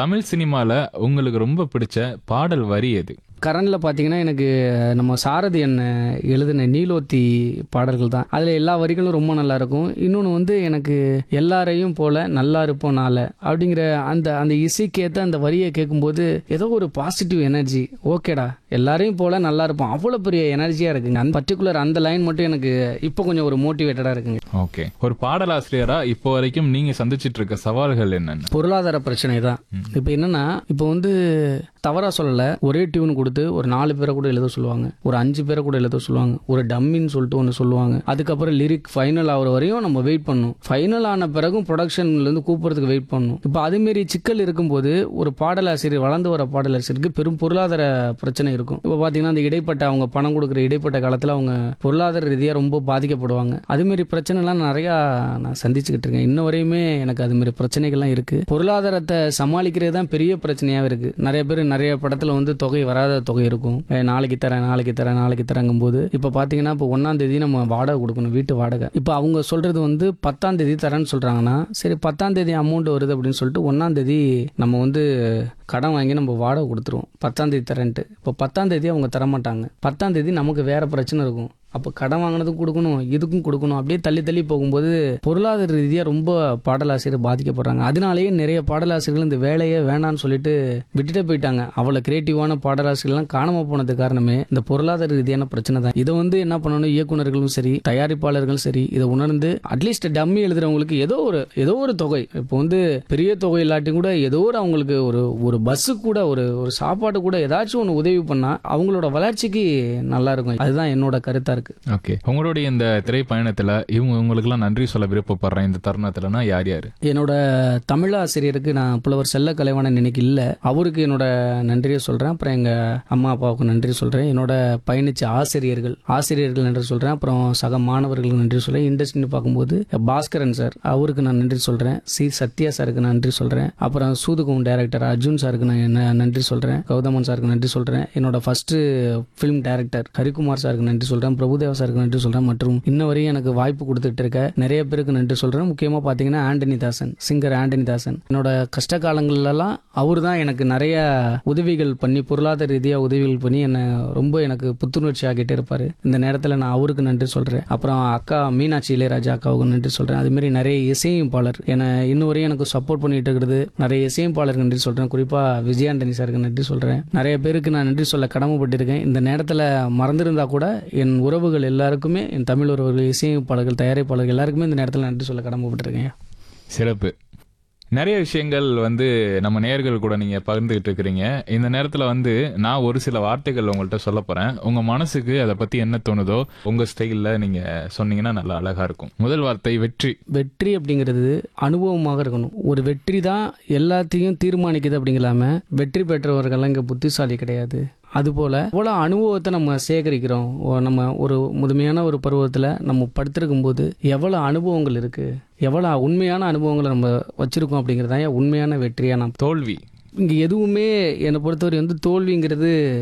தமிழ் சினிமால உங்களுக்கு ரொம்ப பிடிச்ச பாடல் வரி எது கரண்டில் பார்த்தீங்கன்னா எனக்கு நம்ம சாரதி அண்ணன் எழுதின நீலோத்தி பாடல்கள் தான் அதில் எல்லா வரிகளும் ரொம்ப நல்லா இருக்கும் இன்னொன்று வந்து எனக்கு எல்லாரையும் போல நல்லா இருப்போம் நாளை அப்படிங்கிற அந்த அந்த இசைக்கேற்ற அந்த வரியை கேட்கும்போது ஏதோ ஒரு பாசிட்டிவ் எனர்ஜி ஓகேடா எல்லாரையும் போல நல்லா இருப்போம் அவ்வளோ பெரிய எனர்ஜியாக இருக்குங்க அந்த பர்டிகுலர் அந்த லைன் மட்டும் எனக்கு இப்போ கொஞ்சம் ஒரு மோட்டிவேட்டடாக இருக்குங்க ஓகே ஒரு பாடலாசிரியரா இப்போ வரைக்கும் நீங்க சந்திச்சிட்டு இருக்க சவால்கள் என்னென்ன பொருளாதார பிரச்சனை தான் இப்போ என்னன்னா இப்போ வந்து தவறா சொல்லல ஒரே டியூன் கொடுத்து ஒரு நாலு பேரை கூட எழுத சொல்லுவாங்க ஒரு அஞ்சு பேரை கூட எழுத சொல்லுவாங்க ஒரு டம்மின்னு சொல்லிட்டு ஒன்று சொல்லுவாங்க அதுக்கப்புறம் லிரிக் ஃபைனல் ஆகிற வரையும் நம்ம வெயிட் பண்ணணும் ஃபைனல் ஆன பிறகும் ப்ரொடக்ஷன்ல இருந்து கூப்பிடுறதுக்கு வெயிட் பண்ணணும் இப்போ அதுமாரி சிக்கல் இருக்கும்போது ஒரு பாடலாசிரியர் வளர்ந்து வர பாடலாசிரியருக்கு பெரும் பொருளாதார பிரச்சனை இருக்கும் இப்போ பார்த்தீங்கன்னா அந்த இடைப்பட்ட அவங்க பணம் கொடுக்குற இடைப்பட்ட காலத்தில் அவங்க பொருளாதார ரீதியாக ரொம்ப பாதிக்கப்படுவாங்க அதுமாரி பிரச்சனைலாம் நிறையா நான் சந்திச்சுக்கிட்டு இருக்கேன் இன்ன வரையுமே எனக்கு அதுமாரி பிரச்சனைகள்லாம் இருக்கு பொருளாதாரத்தை சமாளிக்கிறது தான் பெரிய பிரச்சனையாகவே இருக்கு நிறைய பேர் நிறைய படத்தில் வந்து தொகை வராத தொகை இருக்கும் அஹ் நாளைக்கு தரேன் நாளைக்கு தரேன் நாளைக்கு தரேங்கும் போது இப்போ பார்த்தீங்கன்னா இப்போ ஒன்றாம் தேதி நம்ம வாடகை கொடுக்கணும் வீட்டு வாடகை இப்போ அவங்க சொல்றது வந்து பத்தாம் தேதி தரேன்னு சொல்றாங்கன்னா சரி பத்தாம் தேதி அமௌண்ட் வருது அப்படின்னு சொல்லிட்டு ஒன்றாம் தேதி நம்ம வந்து கடன் வாங்கி நம்ம வாடகை கொடுத்துருவோம் பத்தாம் தேதி தரேன்ட்டு இப்போ பத்தாம் தேதி அவங்க தரமாட்டாங்க பத்தாம் தேதி நமக்கு வேற பிரச்சனை இருக்கும் அப்போ கடன் வாங்கினதுக்கும் கொடுக்கணும் இதுக்கும் கொடுக்கணும் அப்படியே தள்ளி தள்ளி போகும்போது பொருளாதார ரீதியாக ரொம்ப பாடலாசிரியர் பாதிக்கப்படுறாங்க அதனாலேயே நிறைய பாடலாசிரியர்கள் இந்த வேலையை வேணான்னு சொல்லிட்டு விட்டுட்டு போயிட்டாங்க அவ்வளோ கிரியேட்டிவான பாடலாசிரியர்லாம் காணாமல் போனது காரணமே இந்த பொருளாதார ரீதியான பிரச்சனை தான் இதை வந்து என்ன பண்ணணும் இயக்குனர்களும் சரி தயாரிப்பாளர்களும் சரி இதை உணர்ந்து அட்லீஸ்ட் டம்மி எழுதுறவங்களுக்கு ஏதோ ஒரு ஏதோ ஒரு தொகை இப்போ வந்து பெரிய தொகை இல்லாட்டி கூட ஏதோ ஒரு அவங்களுக்கு ஒரு ஒரு பஸ்ஸு கூட ஒரு ஒரு சாப்பாடு கூட ஏதாச்சும் ஒன்று உதவி பண்ணா அவங்களோட வளர்ச்சிக்கு நல்லா இருக்கும் அதுதான் என்னோட கருத்தா இருக்கு ஓகே உங்களுடைய இந்த திரைப்பயணத்துல இவங்க உங்களுக்குலாம் நன்றி சொல்ல விருப்பப்படுறேன் இந்த தருணத்துலனா யார் யாரு என்னோட தமிழ் ஆசிரியருக்கு நான் புலவர் செல்ல கலைவாணன் இன்னைக்கு இல்லை அவருக்கு என்னோட நன்றியை சொல்கிறேன் அப்புறம் எங்கள் அம்மா அப்பாவுக்கு நன்றி சொல்கிறேன் என்னோட பயணிச்ச ஆசிரியர்கள் ஆசிரியர்கள் நன்றி சொல்கிறேன் அப்புறம் சக மாணவர்களுக்கு நன்றி சொல்கிறேன் இண்டஸ்ட்ரின்னு பார்க்கும்போது பாஸ்கரன் சார் அவருக்கு நான் நன்றி சொல்கிறேன் சி சத்யா சாருக்கு நன்றி சொல்கிறேன் அப்புறம் சூதுகும் டைரக்டர் அர்ஜுன் சாருக்கு நான் என்ன நன்றி சொல்கிறேன் கௌதமன் சாருக்கு நன்றி சொல்கிறேன் என்னோட ஃபர்ஸ்ட் ஃபிலிம் டைரக்டர் ஹரிகுமார் சாருக்கு நன்றி சொல்கிறேன் பிரபுதேவா சாருக்கு நன்றி சொல்கிறேன் மற்றும் இன்ன வரையும் எனக்கு வாய்ப்பு கொடுத்துட்டு இருக்க நிறைய பேருக்கு நன்றி சொல்கிறேன் முக்கியமாக பார்த்தீங்கன்னா ஆண்டனி தாசன் சிங்கர் ஆண்டனி தாசன் என்னோட கஷ்ட காலங்கள்லாம் அவர் தான் எனக்கு நிறைய உதவிகள் பண்ணி பொருளாதார ரீதியாக உதவிகள் பண்ணி என்னை ரொம்ப எனக்கு புத்துணர்ச்சி ஆகிட்டே இருப்பார் இந்த நேரத்தில் நான் அவருக்கு நன்றி சொல்கிறேன் அப்புறம் அக்கா மீனாட்சி இளையராஜா அக்காவுக்கு நன்றி சொல்கிறேன் அதுமாரி நிறைய இசையமைப்பாளர் என்னை இன்னும் வரையும் எனக்கு சப்போர்ட் பண்ணிட்டு இருக்கிறது நிறைய இசையமைப்பாளருக்கு நன்றி சொல்கிறேன் குறிப்பாக விஜயாண்டனி சாருக்கு நன்றி சொல்கிறேன் நிறைய பேருக்கு நான் நன்றி சொல்ல கடமைப்பட்டிருக்கேன் இந்த நேரத்தில் மறந்திருந்தா கூட என் உறவுகள் எல்லாருக்குமே என் தமிழ் உறவுகள் இசையமைப்பாளர்கள் தயாரிப்பாளர்கள் எல்லாருக்குமே இந்த நேரத்தில் நன்றி சொல்ல கடமைப்பட்டிருக்கேன் சிறப்பு நிறைய விஷயங்கள் வந்து நம்ம நேயர்கள் கூட நீங்க பகிர்ந்துகிட்டு இருக்கிறீங்க இந்த நேரத்துல வந்து நான் ஒரு சில வார்த்தைகள் உங்கள்கிட்ட சொல்ல போறேன் உங்க மனசுக்கு அதை பத்தி என்ன தோணுதோ உங்க ஸ்டைல்ல நீங்க சொன்னீங்கன்னா நல்லா அழகா இருக்கும் முதல் வார்த்தை வெற்றி வெற்றி அப்படிங்கிறது அனுபவமாக இருக்கணும் ஒரு வெற்றி தான் எல்லாத்தையும் தீர்மானிக்குது அப்படிங்கலாம வெற்றி பெற்றவர்கள்லாம் இங்கே புத்திசாலி கிடையாது அதுபோல் எவ்வளோ அனுபவத்தை நம்ம சேகரிக்கிறோம் ஓ, நம்ம ஒரு முதுமையான ஒரு பருவத்தில் நம்ம படுத்திருக்கும் போது எவ்வளோ அனுபவங்கள் இருக்குது எவ்வளோ உண்மையான அனுபவங்களை நம்ம வச்சுருக்கோம் அப்படிங்கிறது தான் உண்மையான வெற்றியாக நான் தோல்வி இங்கே எதுவுமே என்னை பொறுத்தவரை வந்து தோல்விங்கிறது